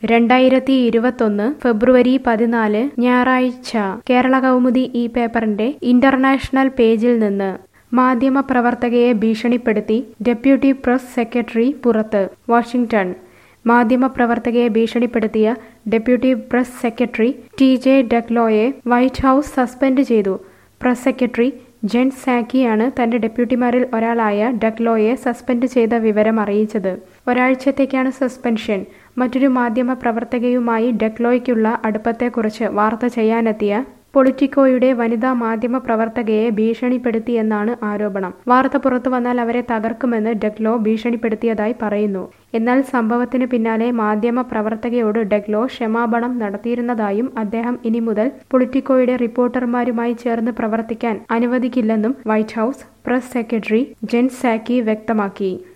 രണ്ടായിരത്തി ഇരുപത്തൊന്ന് ഫെബ്രുവരി പതിനാല് ഞായറാഴ്ച കേരള കൗമുദി ഈ പേപ്പറിന്റെ ഇന്റർനാഷണൽ പേജിൽ നിന്ന് മാധ്യമപ്രവർത്തകയെ ഭീഷണിപ്പെടുത്തി ഡെപ്യൂട്ടി പ്രസ് സെക്രട്ടറി പുറത്ത് വാഷിംഗ്ടൺ മാധ്യമപ്രവർത്തകയെ ഭീഷണിപ്പെടുത്തിയ deputy press secretary T J ഡെക്ലോയെ വൈറ്റ് ഹൌസ് സസ്പെൻഡ് ചെയ്തു പ്രസ് സെക്രട്ടറി ജെൻ സാക്കിയാണ് തന്റെ ഡെപ്യൂട്ടിമാരിൽ ഒരാളായ ഡെക്ലോയെ സസ്പെൻഡ് ചെയ്ത വിവരം അറിയിച്ചത് ഒരാഴ്ചത്തേക്കാണ് സസ്പെൻഷൻ മറ്റൊരു മാധ്യമ പ്രവർത്തകയുമായി ഡെക്ലോയ്ക്കുള്ള അടുപ്പത്തെക്കുറിച്ച് വാർത്ത ചെയ്യാനെത്തിയ പൊളിറ്റിക്കോയുടെ വനിതാ മാധ്യമ പ്രവർത്തകയെ ഭീഷണിപ്പെടുത്തിയെന്നാണ് ആരോപണം വാർത്ത പുറത്തു വന്നാൽ അവരെ തകർക്കുമെന്ന് ഡെഗ്ലോ ഭീഷണിപ്പെടുത്തിയതായി പറയുന്നു എന്നാൽ സംഭവത്തിന് പിന്നാലെ മാധ്യമ പ്രവർത്തകയോട് ഡെഗ്ലോ ക്ഷമാപണം നടത്തിയിരുന്നതായും അദ്ദേഹം ഇനി മുതൽ പൊളിറ്റിക്കോയുടെ റിപ്പോർട്ടർമാരുമായി ചേർന്ന് പ്രവർത്തിക്കാൻ അനുവദിക്കില്ലെന്നും White House press secretary Jen Psaki വ്യക്തമാക്കി